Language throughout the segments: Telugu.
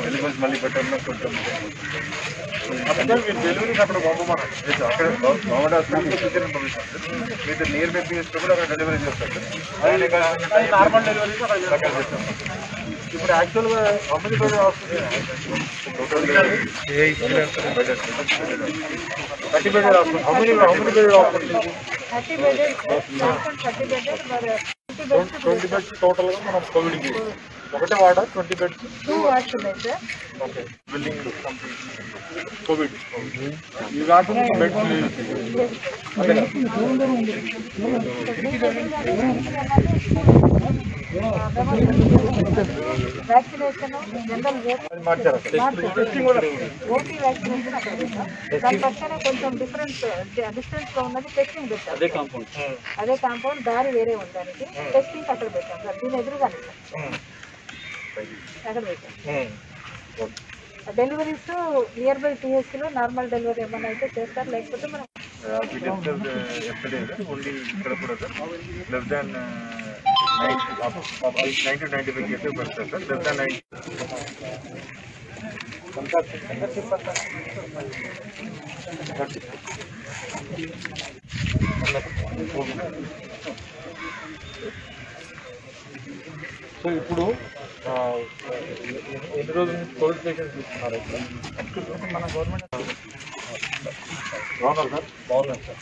ఎలిమెంట్స్ మళ్ళీ పెట్టడంలో కొంచెం అందుకని మీరు డెలివరీకి అక్కడ పంపమన్నారు Yes, అక్కడ గవర్నమెంట్ హాస్పిటల్ సిజరీన్ పంపిస్తాం మీరు నియర్ బై పిఎస్లో కూడా అక్కడ డెలివరీ చేస్తారు సార్ అదే ఇక్కడ నార్మల్ డెలివరీకి అక్కడ చేస్తారు. అక్కడ చేస్తాం ఇప్పుడు యాక్చువల్గా అమ్మది పేరు హాస్పిటల్ థర్టీ బెడ్ హాస్పిటల్ అమ్మని అమ్మని bed hospital thirty bedded thirty bedded మరి ట్వంటీ బెడ్స్ టోటల్గా మనం కోవిడ్కి ఒకటే వాడ ట్వంటీ బెడ్స్ టూ వార్డ్స్ ఉన్నాయి సార్ ఓకే బిల్డింగ్ కోవిడ్ ఇవి కాకుండా బెడ్స్ వ్యాక్సినేషన్ జనరల్ అది మార్చారా టెస్టింగ్ కూడా ఓపీ వ్యాక్సినేషన్ అక్కడ పెట్టాం దాని పక్కనే కొంచెం డిఫరెన్స్ డిస్టెన్స్ లో ఉన్నది టెస్టింగ్ పెట్టాం అదే కాంపౌండ్ అదే కాంపౌండ్ దారి వేరే ఉంది దానికి టెస్టింగ్ అక్కడ పెట్టాం సార్ దీని ఎదురుగానే సార్. అక్కడ పెట్టాం డెలివరీస్ నియర్ బై లో నార్మల్ డెలివరీ ఏమైనా అయితే చేస్తారు లేకపోతే మనం we discussed uh, yesterday that only ఇక్కడ కూడా sir less than ninety ninety five cases పడతారు sir less than ninety so ఇప్పుడు ఆ, ఎన్ని రోజుల నుంచి కోవిడ్ పేషెంట్స్ తీసుకున్నారు ఇక్కడ మన గవర్నమెంట్ బాగున్నారు సార్ బాగున్నారు సార్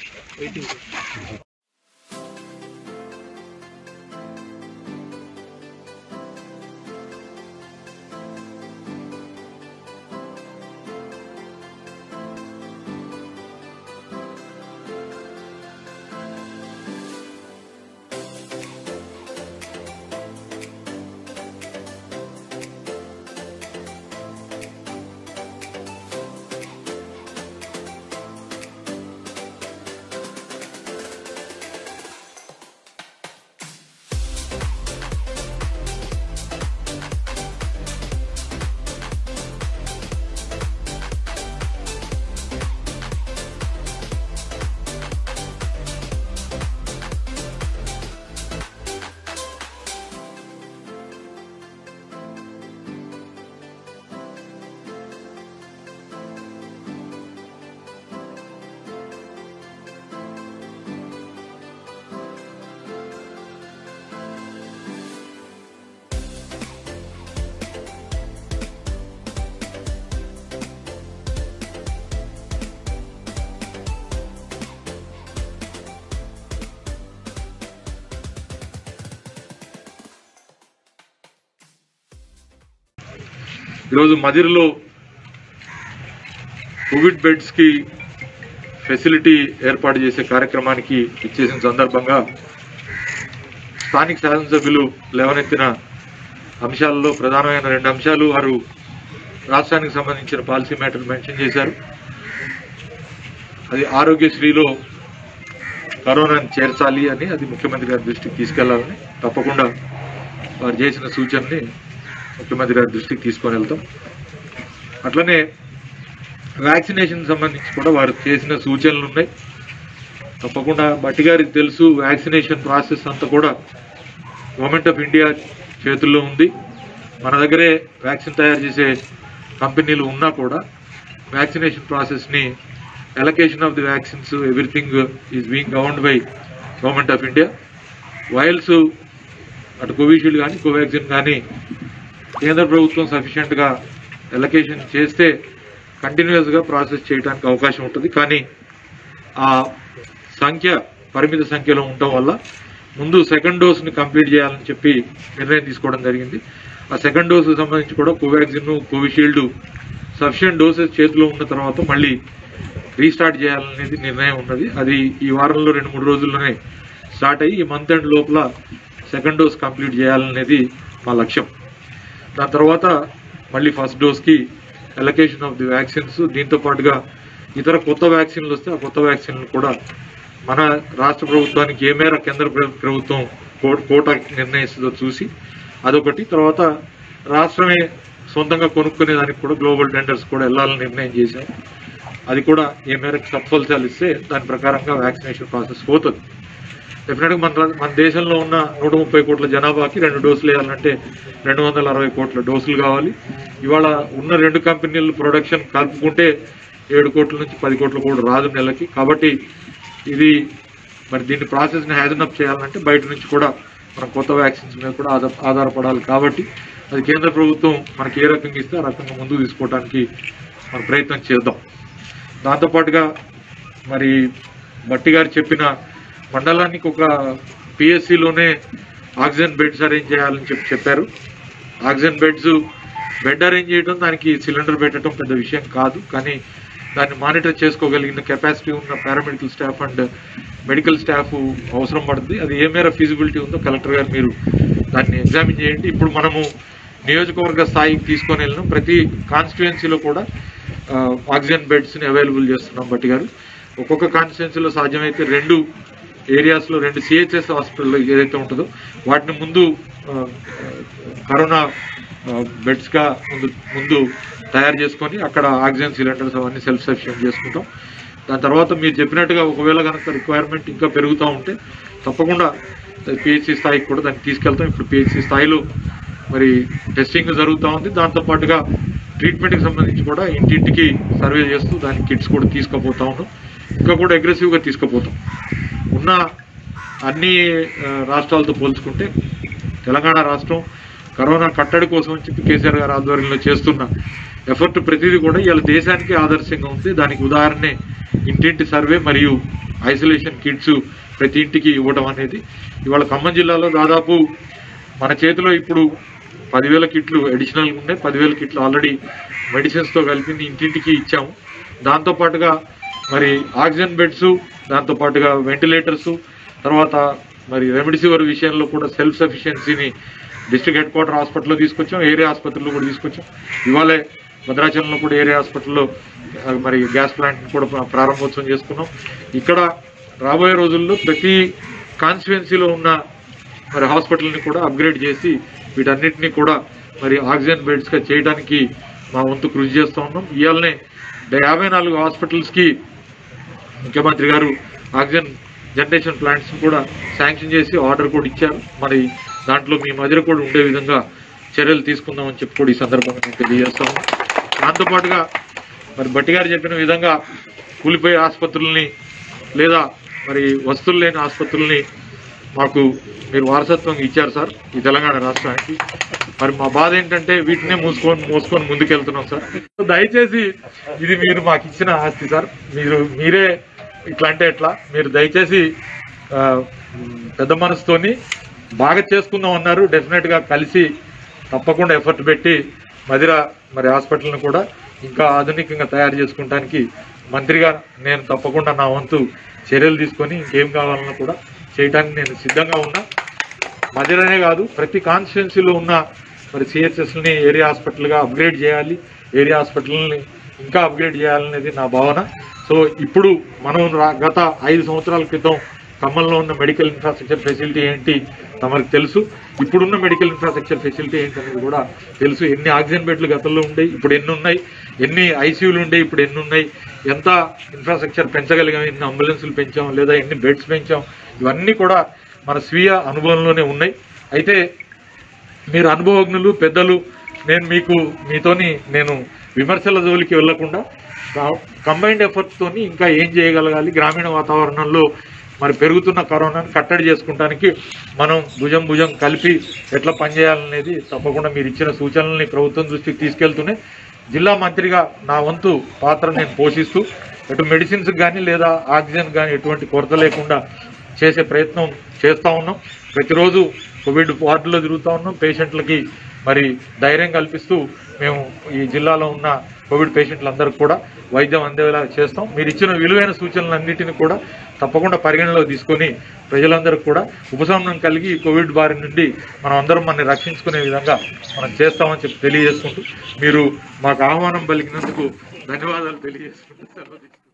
ఈరోజు మదిరలో కోవిడ్ బెడ్స్కి ఫెసిలిటీ ఏర్పాటు చేసే కార్యక్రమానికి ఇచ్చేసిన సందర్భంగా స్థానిక శాసనసభ్యులు లేవనెత్తిన అంశాలలో ప్రధానమైన రెండు అంశాలు వారు రాష్ట్రానికి సంబంధించిన పాలసీ మ్యాటర్ మెన్షన్ చేశారు అది ఆరోగ్యశ్రీలో కరోనాని చేర్చాలి అని అది ముఖ్యమంత్రి గారి దృష్టికి తీసుకెళ్లాలని తప్పకుండా వారు చేసిన సూచనని ముఖ్యమంత్రి గారి దృష్టికి తీసుకొని వెళ్తాం అట్లనే వ్యాక్సినేషన్ సంబంధించి కూడా వారు చేసిన సూచనలు ఉన్నాయి తప్పకుండా బట్టి గారికి తెలుసు వ్యాక్సినేషన్ ప్రాసెస్ అంతా కూడా గవర్నమెంట్ ఆఫ్ ఇండియా చేతుల్లో ఉంది మన దగ్గరే వ్యాక్సిన్ తయారు చేసే కంపెనీలు ఉన్నా కూడా వ్యాక్సినేషన్ ప్రాసెస్ని allocation of the vaccines everything is being governed by government of India whiles అటు కోవిషీల్డ్ కానీ కోవాక్సిన్ కానీ కేంద్ర ప్రభుత్వం సఫిషియెంట్గా ఎలకేషన్ చేస్తే కంటిన్యూస్గా ప్రాసెస్ చేయడానికి అవకాశం ఉంటుంది కానీ ఆ సంఖ్య పరిమిత సంఖ్యలో ఉండటం వల్ల ముందు సెకండ్ డోస్ని కంప్లీట్ చేయాలని చెప్పి నిర్ణయం తీసుకోవడం జరిగింది ఆ సెకండ్ డోస్ సంబంధించి కూడా కోవాక్సిన్ కోవిషీల్డ్ సఫిషియెంట్ డోసెస్ చేతిలో ఉన్న తర్వాత మళ్ళీ రీస్టార్ట్ చేయాలనేది నిర్ణయం ఉన్నది అది ఈ వారంలో రెండు మూడు రోజుల్లోనే స్టార్ట్ అయ్యి ఈ మంత్ ఎండ్ లోపల సెకండ్ డోస్ కంప్లీట్ చేయాలనేది మా లక్ష్యం దాని తర్వాత మళ్ళీ ఫస్ట్ డోస్కి ఎలకేషన్ ఆఫ్ ది వ్యాక్సిన్స్ దీంతో పాటుగా ఇతర కొత్త వ్యాక్సిన్లు వస్తే ఆ కొత్త వ్యాక్సిన్లు కూడా మన రాష్ట్ర ప్రభుత్వానికి ఏ మేర కేంద్ర ప్ర- ప్రభుత్వం కో- కోటా నిర్ణయిస్తుందో చూసి అదొకటి తర్వాత రాష్ట్రమే సొంతంగా కొనుక్కునే దానికి కూడా గ్లోబల్ టెండర్స్ కూడా వెళ్ళాలని నిర్ణయం చేశాం అది కూడా ఏ మేరకు సత్ఫలితాలు ఇస్తే దాని ప్రకారంగా వ్యాక్సినేషన్ ప్రాసెస్ పోతుంది డెఫినెట్గా మన మన దేశంలో ఉన్న నూట ముప్పై కోట్ల జనాభాకి రెండు డోసులు వేయాలంటే రెండు వందల అరవై కోట్ల డోసులు కావాలి ఇవాళ ఉన్న రెండు కంపెనీలు ప్రొడక్షన్ కలుపుకుంటే ఏడు కోట్ల నుంచి పది కోట్ల కూడా రాదు నెలకి కాబట్టి ఇది మరి దీన్ని ప్రాసెస్ని హ్యాజన్ అప్ చేయాలంటే బయట నుంచి కూడా మనం కొత్త వ్యాక్సిన్స్ మీద కూడా ఆధార ఆధారపడాలి కాబట్టి అది కేంద్ర ప్రభుత్వం మనకి ఏ రకంగా ఇస్తే ఆ రకంగా ముందుకు తీసుకోవడానికి మనం ప్రయత్నం చేద్దాం దాంతోపాటుగా మరి బట్టి గారు చెప్పిన మండలానికి ఒక పిఎస్సిలోనే ఆక్సిజన్ బెడ్స్ అరేంజ్ చేయాలని చెప్పి చెప్పారు ఆక్సిజన్ బెడ్స్ బెడ్ అరేంజ్ చేయడం దానికి సిలిండర్ పెట్టడం పెద్ద విషయం కాదు కానీ దాన్ని మానిటర్ చేసుకోగలిగిన కెపాసిటీ ఉన్న paramedical staff and medical staff అవసరం పడుతుంది అది ఏ మేర ఫీజిబిలిటీ ఉందో కలెక్టర్ గారు మీరు దాన్ని ఎగ్జామిన్ చేయండి ఇప్పుడు మనము నియోజకవర్గ స్థాయికి తీసుకొని వెళ్ళినాం ప్రతి కాన్స్టిట్యుయెన్సీలో కూడా ఆ, ఆక్సిజన్ బెడ్స్ని అవైలబుల్ చేస్తున్నాం బట్టి గారు ఒక్కొక్క కాన్స్టిట్యుయెన్సీలో సాధ్యమైతే రెండు ఏరియాస్లో రెండు సిహెచ్ఎస్ హాస్పిటల్ ఏదైతే ఉంటుందో వాటిని ముందు ఆ, కరోనా ఆ, బెడ్స్గా ముందు ముందు తయారు చేసుకొని అక్కడ ఆక్సిజన్ సిలిండర్స్ అవన్నీ సెల్ఫ్ సఫిషియెంట్ చేసుకుంటాం దాని తర్వాత మీరు చెప్పినట్టుగా ఒకవేళ కనుక రిక్వైర్మెంట్ ఇంకా పెరుగుతూ ఉంటే తప్పకుండా పిహెచ్సి స్థాయికి కూడా దాన్ని తీసుకెళ్తాం ఇప్పుడు పిహెచ్సి స్థాయిలో మరి టెస్టింగ్ జరుగుతూ ఉంది దాంతోపాటుగా ట్రీట్మెంట్కి సంబంధించి కూడా ఇంటింటికి సర్వే చేస్తూ దానికి కిట్స్ కూడా తీసుకుపోతా ఉన్నాం ఇంకా కూడా అగ్రెసివ్గా తీసుకుపోతాం ఉన్న అన్ని ఆ, రాష్ట్రాలతో పోల్చుకుంటే తెలంగాణ రాష్ట్రం కరోనా కట్టడి కోసం అని చెప్పి కేసీఆర్ గారు ఆధ్వర్యంలో చేస్తున్న ఎఫర్ట్ ప్రతిదీ కూడా ఇవాళ దేశానికి ఆదర్శంగా ఉంది దానికి ఉదాహరణే ఇంటింటి సర్వే మరియు ఐసోలేషన్ కిట్స్ ప్రతి ఇంటికి ఇవ్వడం అనేది ఇవాళ ఖమ్మం జిల్లాలో దాదాపు మన చేతిలో ఇప్పుడు పదివేల కిట్లు అడిషనల్గా ఉన్నాయి పదివేల కిట్లు ఆల్రెడీ మెడిసిన్స్తో కలిపి ఇంటింటికి ఇచ్చాము దాంతోపాటుగా మరి ఆక్సిజన్ బెడ్స్ దాంతోపాటుగా వెంటిలేటర్స్ తర్వాత మరి రెమిడిసివర్ విషయంలో కూడా సెల్ఫ్ సఫిషియన్సీని డిస్ట్రిక్ట్ హెడ్ క్వార్టర్ హాస్పిటల్లో తీసుకొచ్చాం ఏరియా ఆసుపత్రిలో కూడా తీసుకొచ్చాం ఇవాళే భద్రాచలంలో కూడా ఏరియా హాస్పిటల్లో ఆ, మరి గ్యాస్ ప్లాంట్ని కూడా ప్రా- ప్రారంభోత్సవం చేసుకున్నాం ఇక్కడ రాబోయే రోజుల్లో ప్రతి కాన్స్టిట్యుయెన్సీలో ఉన్న మరి హాస్పిటల్ని కూడా అప్గ్రేడ్ చేసి వీటన్నిటిని కూడా మరి ఆక్సిజన్ బెడ్స్గా చేయడానికి మా వంతు కృషి చేస్తూ ఉన్నాం ఇవాళనే యాభై నాలుగు హాస్పిటల్స్కి ముఖ్యమంత్రి గారు ఆక్సిజన్ జనరేషన్ ప్లాంట్స్ కూడా శాంక్షన్ చేసి ఆర్డర్ కూడా ఇచ్చారు మరి దాంట్లో మీ మధ్య కూడా ఉండే విధంగా చర్యలు తీసుకుందామని చెప్పి కూడా ఈ సందర్భంగా నేను తెలియజేస్తాము దాంతోపాటుగా మరి బట్టి గారు చెప్పిన విధంగా కూలిపోయే ఆసుపత్రుల్ని లేదా మరి వస్తువులు లేని ఆసుపత్రుల్ని మాకు మీరు వారసత్వంగా ఇచ్చారు సార్ ఈ తెలంగాణ రాష్ట్రానికి మరి మా బాధ ఏంటంటే వీటినే మూసుకొని మోసుకొని ముందుకెళ్తున్నాం సార్ దయచేసి ఇది మీరు మాకు ఇచ్చిన ఆస్తి సార్ మీరు మీరే ఇట్లా అంటే ఎట్లా మీరు దయచేసి ఆ, పెద్ద మనసుతోని బాగా చేసుకుందాం అన్నారు డెఫినెట్గా కలిసి తప్పకుండా ఎఫర్ట్ పెట్టి మదిర మరి హాస్పిటల్ని కూడా ఇంకా ఆధునికంగా తయారు చేసుకుంటానికి మంత్రిగా నేను తప్పకుండా నా వంతు చర్యలు తీసుకొని ఇంకేం కావాలన్నా కూడా చేయడానికి నేను సిద్ధంగా ఉన్నా మదిరనే కాదు ప్రతి కాన్స్టిట్యున్సీలో ఉన్న మరి సిహెచ్ఎస్ని ఏరియా హాస్పిటల్గా అప్గ్రేడ్ చేయాలి ఏరియా హాస్పిటల్ని ఇంకా అప్గ్రేడ్ చేయాలనేది నా భావన సో ఇప్పుడు మనం రా- గత ఐదు సంవత్సరాల క్రితం ఖమ్మంలో ఉన్న మెడికల్ ఇన్ఫ్రాస్ట్రక్చర్ ఫెసిలిటీ ఏంటి తమకు తెలుసు ఇప్పుడున్న మెడికల్ ఇన్ఫ్రాస్ట్రక్చర్ ఫెసిలిటీ ఏంటి అనేది కూడా తెలుసు ఎన్ని ఆక్సిజన్ బెడ్లు గతంలో ఉండేవి ఇప్పుడు ఎన్ని ఉన్నాయి ఎన్ని ఐసీయూలు ఉండేవి ఇప్పుడు ఎన్ని ఉన్నాయి ఎంత ఇన్ఫ్రాస్ట్రక్చర్ పెంచగలిగాం ఎన్ని అంబులెన్సులు పెంచాం లేదా ఎన్ని బెడ్స్ పెంచాం ఇవన్నీ కూడా మన స్వీయ అనుభవంలోనే ఉన్నాయి అయితే మీరు అనుభవజ్ఞులు పెద్దలు నేను మీకు మీతోని నేను విమర్శల జోలికి వెళ్లకుండా కంబైన్డ్ ఎఫర్ట్స్ తోని ఇంకా ఏం చేయగలగాలి గ్రామీణ వాతావరణంలో మరి పెరుగుతున్న కరోనాను కట్టడి చేసుకుంటానికి మనం భుజం భుజం కలిపి ఎట్లా పనిచేయాలనేది తప్పకుండా మీరు ఇచ్చిన సూచనల్ని ప్రభుత్వం దృష్టికి తీసుకెళ్తూనే జిల్లా మంత్రిగా నా వంతు పాత్ర నేను పోషిస్తూ ఎటు మెడిసిన్స్ కానీ లేదా ఆక్సిజన్ కానీ ఎటువంటి కొరత లేకుండా చేసే ప్రయత్నం చేస్తూ ఉన్నాం ప్రతిరోజు కోవిడ్ వార్డులో తిరుగుతూ ఉన్నాం పేషెంట్లకి మరి ధైర్యం కల్పిస్తూ మేము ఈ జిల్లాలో ఉన్న కోవిడ్ పేషెంట్లందరికీ కూడా వైద్యం అందేలా చేస్తాం మీరు ఇచ్చిన విలువైన సూచనలన్నిటిని కూడా తప్పకుండా పరిగణలో తీసుకొని ప్రజలందరికీ కూడా ఉపశమనం కలిగి ఈ కోవిడ్ బారి నుండి మనం అందరం మనని రక్షించుకునే విధంగా మనం చేస్తామని చెప్పి తెలియజేసుకుంటూ మీరు మాకు ఆహ్వానం పలికినందుకు ధన్యవాదాలు తెలియజేసుకుంటూ సెలవు తీసుకుంటున్నాను.